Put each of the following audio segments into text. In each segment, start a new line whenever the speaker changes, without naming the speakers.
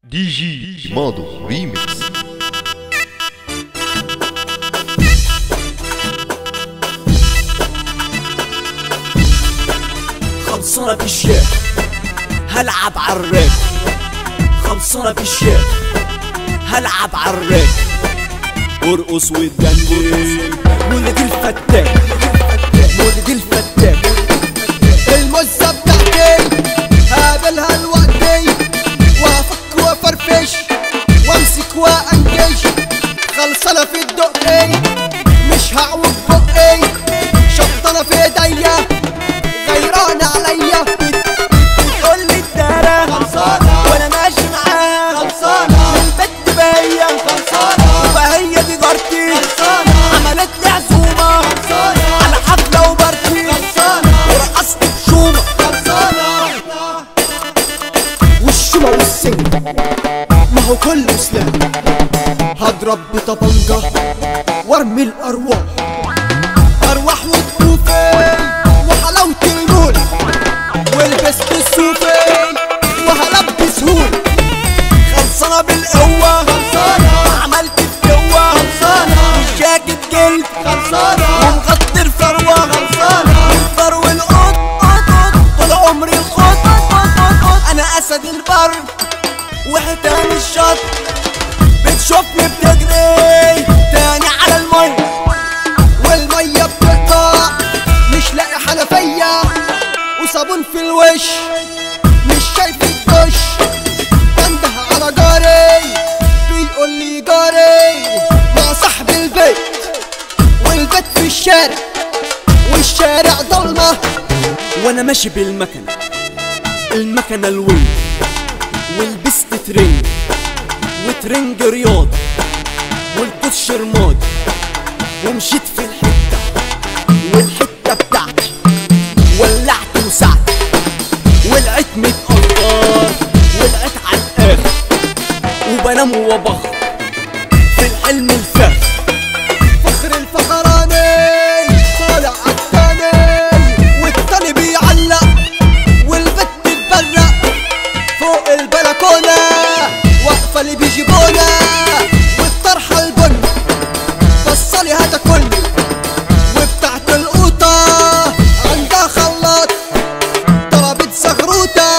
دي جي ماضو ريميكس
خلصانة بالشيخ هلعب عالراب خلصانة بالشيخ هلعب عالراب ارقص وتجنن ولد الفتاك ولد الفتاك
المزة بتاعتي هقابلها الوقتي وافك وافرفش وامسك وانجش خلصانة في الدقي مش هعوج بقي شطانة في ايديا غيرانة عليا
بتقول لي الدارة
خلصانة
وانا ماشي معاها
خلصانة
البت بيا
خلصانة
فهي دي جارتي
خلصانة
عملت لي عزومة
خلصانة
على حفلة وبارتي
خلصانة
ورقصت بشومة
خلصانة والشمع والسن ما هو كله سلاح هضرب بطبنجة وارمي الارواح ارواح وطفوفي وحلاوة المول ولبست السوفي وهلبس هول
خلصانة بالقوة
خلصانة
عملت الجوة
خلصانة
والجاكيت جلد
خلصانة
ومغطي الفروة
خلصانة
الفرو القط قط قط طول عمري الخط قط قط قط قط انا اسد البر وحيتان الشط بتشوفني بتجري تاني على المي
والمية بتقطع مش لاقي حنفية وصابون في الوش مش شايف الدش بنده على جاري بيقول لي جاري مع صاحب البيت والبيت في الشارع والشارع ضلمة
وانا ماشي بالمكنة المكنة الوي ولبست ترنج وترنج رياض والكوتش رماد ومشيت في الحتة والحتة بتاعتي ولعت وسعت ولقيت متقطر ولقيت على الاخر وبنام وبخر في الحلم الفاخر
فخر الفخراني طالع عالتاني والتاني بيعلق والبت تتبرق فوق البلكونة واقفة اللي بيجيبونا والطرحة البن بصلي هتاكلني وبتاعت القوطة عندها خلاط ضربت زغروطة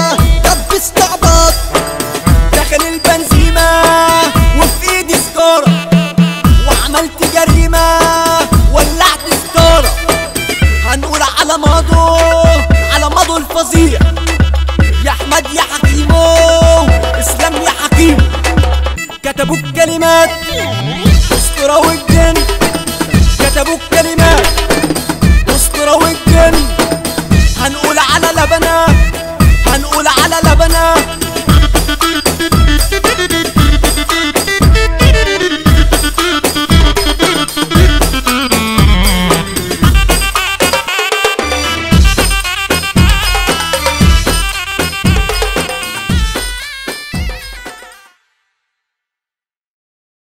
دبست عباط
داخل البنزيمة وفي ايدي سجارة وعملت جريمة ولعت ستارة هنقول على ماضو على ماضو الفظيع يا احمد يا